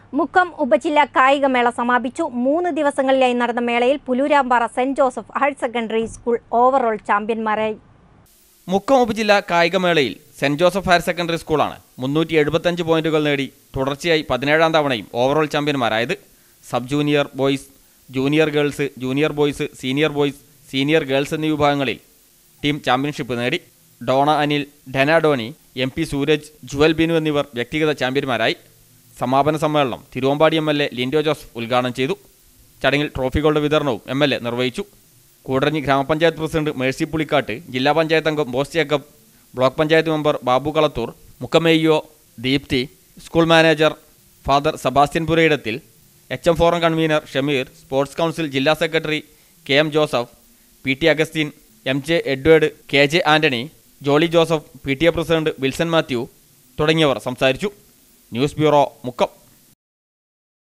മുക്കം ഉപജില്ലാ കായികമേള സമാപിച്ചു മൂന്ന് ദിവസങ്ങളിലായി നടന്ന മേളയിൽ Pullurampara Saint Joseph higher secondary school overall ചാമ്പ്യന്മാരായി മുക്കം ഉപജില്ല കായികമേളയിൽ സെന്റ് ജോസഫ് ഹയർ സെക്കൻഡറി സ്കൂളാണ് മുന്നൂറ്റി എഴുപത്തഞ്ച് പോയിന്റുകൾ നേടി തുടർച്ചയായി പതിനേഴാം തവണയും ഓവറോൾ ചാമ്പ്യന്മാരായത് sub junior boys junior girls junior boys senior boys senior girls എന്നീ വിഭാഗങ്ങളിൽ ടീം ചാമ്പ്യൻഷിപ്പ് നേടി ഡോണ അനിൽ ഡെന ഡോണി എം പി സൂരജ് ജുവൽ ബിനു എന്നിവർ വ്യക്തിഗത ചാമ്പ്യന്മാരായി സമാപന സമ്മേളനം Thiruvambady M L A Lindo Joseph ഉദ്ഘാടനം ചെയ്തു ചടങ്ങിൽ ട്രോഫികളുടെ വിതരണവും എം എൽ എ നിർവഹിച്ചു കൂടരഞ്ഞി ഗ്രാമപഞ്ചായത്ത് പ്രസിഡന്റ് മേഴ്സി പുളിക്കാട്ട് ജില്ലാ പഞ്ചായത്ത് അംഗം ബോസ് ജേക്കബ് ബ്ലോക്ക് പഞ്ചായത്ത് മെമ്പർ ബാബു കളത്തൂർ മുക്കമേയ്യോ Deepti school manager father Sebastian Purayidathil H M forum convener Shameer sports council ജില്ലാ secretary K M Joseph P T Augustine M J Edward K J Antony Jolly Joseph P T A president Wilson Mathew തുടങ്ങിയവർ സംസാരിച്ചു ന്യൂസ് ബ്യൂറോ മുക്കം